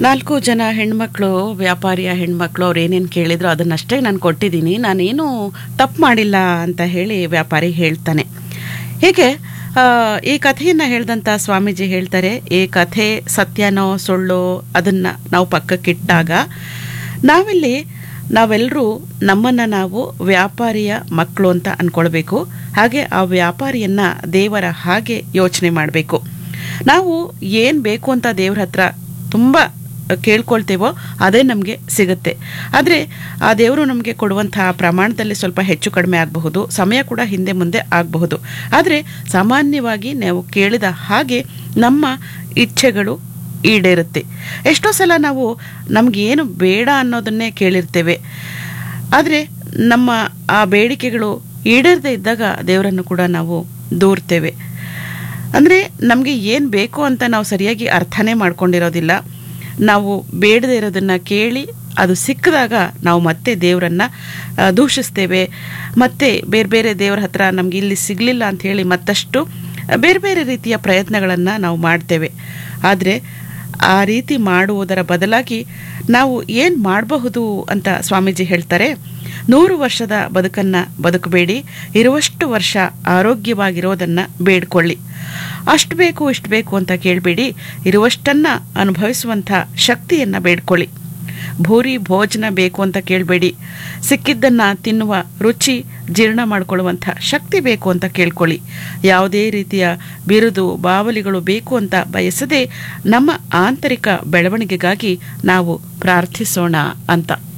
ನಾಲ್ಕು ಜನ ಹೆಣ್ಮಕ್ಳು ವ್ಯಾಪಾರಿಯ ಹೆಣ್ಮಕ್ಳು ಅವ್ರು ಏನೇನು ಕೇಳಿದ್ರು ಅದನ್ನಷ್ಟೇ ನಾನು ಕೊಟ್ಟಿದ್ದೀನಿ ನಾನೇನು ತಪ್ಪು ಮಾಡಿಲ್ಲ ಅಂತ ಹೇಳಿ ವ್ಯಾಪಾರಿ ಹೇಳ್ತಾನೆ ಹೀಗೆ ಆ, ಈ ಕಥೆಯನ್ನು ಹೇಳಿದಂಥ ಸ್ವಾಮೀಜಿ ಹೇಳ್ತಾರೆ ಈ ಕಥೆ ಸತ್ಯನೋ ಸುಳ್ಳು ಅದನ್ನು ನಾವು ಪಕ್ಕಕ್ಕಿಟ್ಟಾಗ ನಾವಿಲ್ಲಿ ನಾವೆಲ್ಲರೂ ನಮ್ಮನ್ನು ನಾವು ವ್ಯಾಪಾರಿಯ ಮಕ್ಕಳು ಅಂತ ಅಂದ್ಕೊಳ್ಬೇಕು ಹಾಗೆ ಆ ವ್ಯಾಪಾರಿಯನ್ನು ದೇವರ ಹಾಗೆ ಯೋಚನೆ ಮಾಡಬೇಕು ನಾವು ಏನು ಬೇಕು ಅಂತ ದೇವ್ರ ಹತ್ರ ತುಂಬ ಕೇಳ್ಕೊಳ್ತೇವೋ ಅದೇ ನಮಗೆ ಸಿಗುತ್ತೆ ಆದರೆ ಆ ದೇವರು ನಮಗೆ ಕೊಡುವಂತಹ ಪ್ರಮಾಣದಲ್ಲಿ ಸ್ವಲ್ಪ ಹೆಚ್ಚು ಕಡಿಮೆ ಆಗಬಹುದು ಸಮಯ ಕೂಡ ಹಿಂದೆ ಮುಂದೆ ಆಗಬಹುದು ಆದರೆ ಸಾಮಾನ್ಯವಾಗಿ ನಾವು ಕೇಳಿದ ಹಾಗೆ ನಮ್ಮ ಇಚ್ಛೆಗಳು ಈಡೇರುತ್ತೆ ಎಷ್ಟೋ ಸಲ ನಾವು ನಮಗೇನು ಬೇಡ ಅನ್ನೋದನ್ನೇ ಕೇಳಿರ್ತೇವೆ ಆದರೆ ನಮ್ಮ ಆ ಬೇಡಿಕೆಗಳು ಈಡೇರದೇ ಇದ್ದಾಗ ದೇವರನ್ನು ಕೂಡ ನಾವು ದೂರ್ತೇವೆ ಅಂದರೆ ನಮಗೆ ಏನು ಬೇಕು ಅಂತ ನಾವು ಸರಿಯಾಗಿ ಅರ್ಥನೇ ಮಾಡ್ಕೊಂಡಿರೋದಿಲ್ಲ ನಾವು ಬೇಡದೇ ಇರೋದನ್ನು ಕೇಳಿ ಅದು ಸಿಕ್ಕಿದಾಗ ನಾವು ಮತ್ತೆ ದೇವರನ್ನು ಆ, ದೂಷಿಸ್ತೇವೆ ಮತ್ತೆ ಬೇರೆ ಬೇರೆ ದೇವರ ಹತ್ರ ನಮಗೆ ಇಲ್ಲಿ ಸಿಗಲಿಲ್ಲ ಅಂತ ಹೇಳಿ ಮತ್ತಷ್ಟು ಬೇರೆ ಬೇರೆ ರೀತಿಯ ಪ್ರಯತ್ನಗಳನ್ನು ನಾವು ಮಾಡ್ತೇವೆ ಆದರೆ ಆ ರೀತಿ ಮಾಡುವುದರ ಬದಲಾಗಿ ನಾವು ಏನು ಮಾಡಬಹುದು ಅಂತ ಸ್ವಾಮೀಜಿ ಹೇಳ್ತಾರೆ ನೂರು ವರ್ಷದ ಬದುಕನ್ನು ಬದುಕಬೇಡಿ ಇರುವಷ್ಟು ವರ್ಷ ಆರೋಗ್ಯವಾಗಿರೋದನ್ನು ಬೇಡ್ಕೊಳ್ಳಿ ಅಷ್ಟು ಬೇಕು ಇಷ್ಟು ಬೇಕು ಅಂತ ಕೇಳಬೇಡಿ ಇರುವಷ್ಟನ್ನ ಅನುಭವಿಸುವಂಥ ಶಕ್ತಿಯನ್ನು ಬೇಡ್ಕೊಳ್ಳಿ ಭೂರಿ ಭೋಜನ ಬೇಕು ಅಂತ ಕೇಳಬೇಡಿ ಸಿಕ್ಕಿದ್ದನ್ನು ತಿನ್ನುವ ರುಚಿ ಜೀರ್ಣ ಮಾಡಿಕೊಳ್ಳುವಂಥ ಶಕ್ತಿ ಬೇಕು ಅಂತ ಕೇಳ್ಕೊಳ್ಳಿ ಯಾವುದೇ ರೀತಿಯ ಬಿರುದು ಬಾವಲಿಗಳು ಬೇಕು ಅಂತ ಬಯಸದೆ ನಮ್ಮ ಆಂತರಿಕ ಬೆಳವಣಿಗೆಗಾಗಿ ನಾವು ಪ್ರಾರ್ಥಿಸೋಣ ಅಂತ